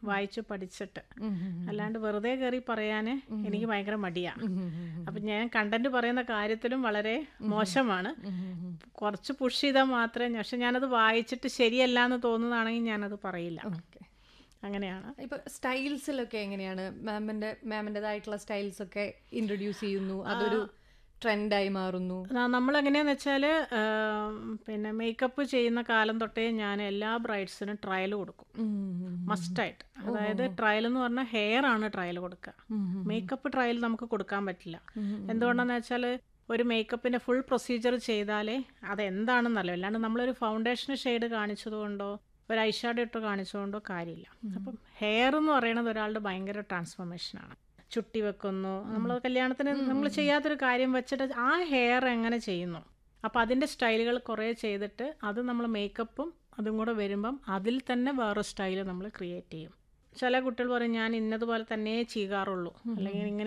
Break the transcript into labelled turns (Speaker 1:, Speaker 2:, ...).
Speaker 1: വായിച്ചു പഠിച്ചിട്ട് അല്ലാണ്ട് വെറുതെ കയറി പറയാൻ എനിക്ക് ഭയങ്കര മടിയാണ് അപ്പം ഞാൻ കണ്ടന്റ് പറയുന്ന കാര്യത്തിലും വളരെ മോശമാണ് കുറച്ച് പുഷ് ചെയ്താൽ മാത്രമേ പക്ഷെ ഞാനത് വായിച്ചിട്ട് ശരിയല്ല എന്ന് തോന്നുന്നതാണെങ്കിൽ ഞാനത് പറയില്ല
Speaker 2: ഓക്കെ
Speaker 1: അങ്ങനെയാണ്
Speaker 2: ഇപ്പൊ സ്റ്റൈൽസിലൊക്കെ എങ്ങനെയാണ് മാമിന്റെ മാമിൻ്റെതായിട്ടുള്ള സ്റ്റൈൽസ് ഒക്കെ ഇൻട്രൊഡ്യൂസ് ചെയ്യുന്നു അതൊരു ട്രെൻഡായി മാറുന്നു
Speaker 1: ന- നമ്മളെങ്ങനെയാന്ന് വെച്ചാൽ പിന്നെ മേക്കപ്പ് ചെയ്യുന്ന കാലം തൊട്ടേ ഞാൻ എല്ലാ ബ്രൈഡ്സിനും ട്രയൽ കൊടുക്കും മസ്റ്റായിട്ട് അതായത് ട്രയൽ എന്ന് പറഞ്ഞാൽ ഹെയർ ആണ് ട്രയൽ കൊടുക്കുക മേക്കപ്പ് ട്രയൽ നമുക്ക് കൊടുക്കാൻ പറ്റില്ല എന്തുകൊണ്ടാന്ന് വെച്ചാൽ ഒരു മേക്കപ്പിന്റെ ഫുൾ പ്രൊസീജിയർ ചെയ്താലേ അത് എന്താണെന്നല്ലോ അല്ലാണ്ട് നമ്മളൊരു ഫൗണ്ടേഷൻ ഷെയ്ഡ് കാണിച്ചതുകൊണ്ടോ ഒരു ഐഷാഡോ ഇട്ട് കാണിച്ചതുകൊണ്ടോ കാര്യമില്ല അപ്പം ഹെയർ എന്ന് പറയുന്നത് ഒരാളുടെ ഭയങ്കര ട്രാൻസ്ഫോർമേഷനാണ് ചുട്ടി വെക്കുന്നു നമ്മൾ കല്യാണത്തിന് നമ്മൾ ചെയ്യാത്തൊരു കാര്യം വെച്ചിട്ട് ആ ഹെയർ എങ്ങനെ ചെയ്യുന്നു അപ്പം അതിൻ്റെ സ്റ്റൈലുകൾ കുറേ ചെയ്തിട്ട് അത് നമ്മൾ മേക്കപ്പും അതും കൂടെ വരുമ്പം അതിൽ തന്നെ വേറെ സ്റ്റൈൽ നമ്മൾ ക്രിയേറ്റ് ചെയ്യും ചില കുട്ടികൾ പറയും ഞാൻ ഇന്നതുപോലെ തന്നെ ചെയ്യാറുള്ളൂ അല്ലെങ്കിൽ ഇങ്ങനെ